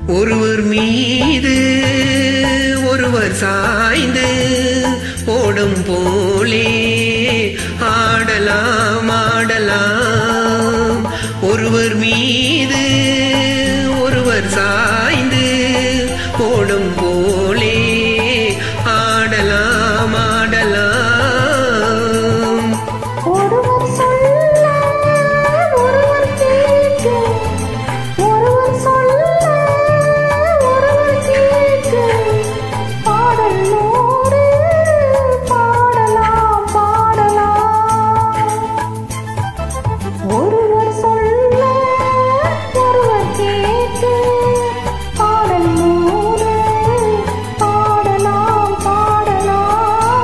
ஒருவர் மீது ஒருவர் சாய்ந்து ஓடும் போலே ஆடலாம் ஆடலாம் ஒருவர் மீது ஒருவர் சாய்ந்து ஓடும் போலே ஆடலாம் ஆடலாம் ஒருவர் சொல்ல ஒருவர் கேட்க ஒருவர் சொல்ல ஒருவர் கேட்க பாடல் நூறு பாடலாம் பாடலாம் ஒருவர் சொல்ல ஒருவர் கேட்க பாடல் நூறு பாடலாம் பாடலாம்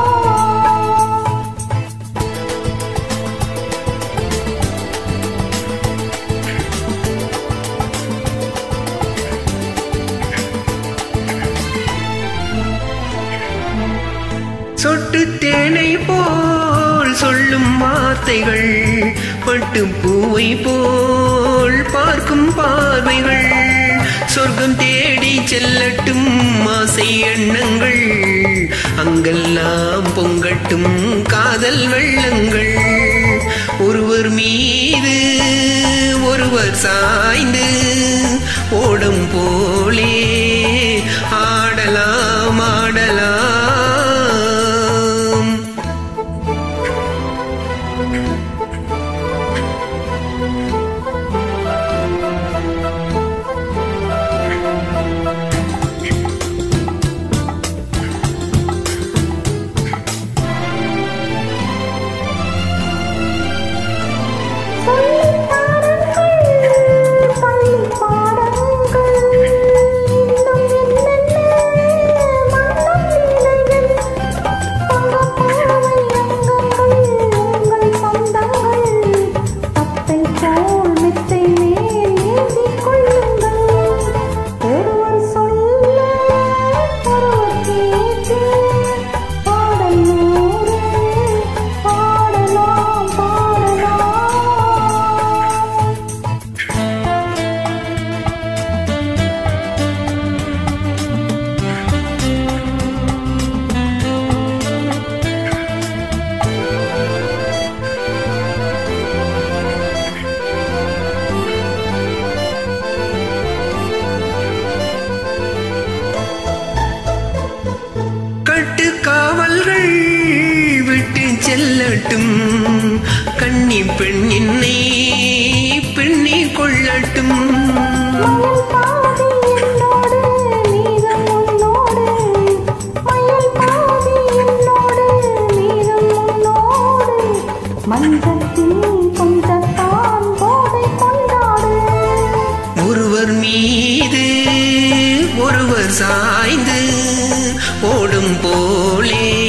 சொட்டு தேனை போல் சொல்லும் வார்த்தைகள் பட்டு பூவை போல் பார்க்கும் பார்வைகள் சொர்க்கம் தேடி செல்லட்டும் ஆசை எண்ணங்கள் அங்கெல்லாம் பொங்கட்டும் காதல் வெள்ளங்கள் ஒருவர் மீது ஒருவர் சாய்ந்து ஓடும் போலே ஆடலாம் ஆடலாம் சொல்லித்தாருங்கள் பள்ளி பாடங்கள் இன்னும் என்னென்ன மன்னம் லீலைகள் பங்கப்பாவை அங்கங்கள் உங்கள் சொந்தங்கள் தத்தை போல் மெத்தை மேல் ஏந்திக் கொள்ளுங்கள் ஒருவர் சொல்ல ஒருவர் கேட்டு பாடல் நூறு பாடலாம் பாடலாம் கட்டு காவல்கள் விட்டு செல்லட்டும் கன்னி பெண் என்னை பெண்ணி கொள்ளட்டும் மயில் பாதி என்னோடு நீரும் உன்னோடு மயில் பாதி என்னோடு நீரும் உன்னோடு மஞ்சத்தில் கொஞ்சத்தான் போதை கொண்டாடு ஒருவர் மீது ஒருவர் சாய்ந்து ஓடும் போலே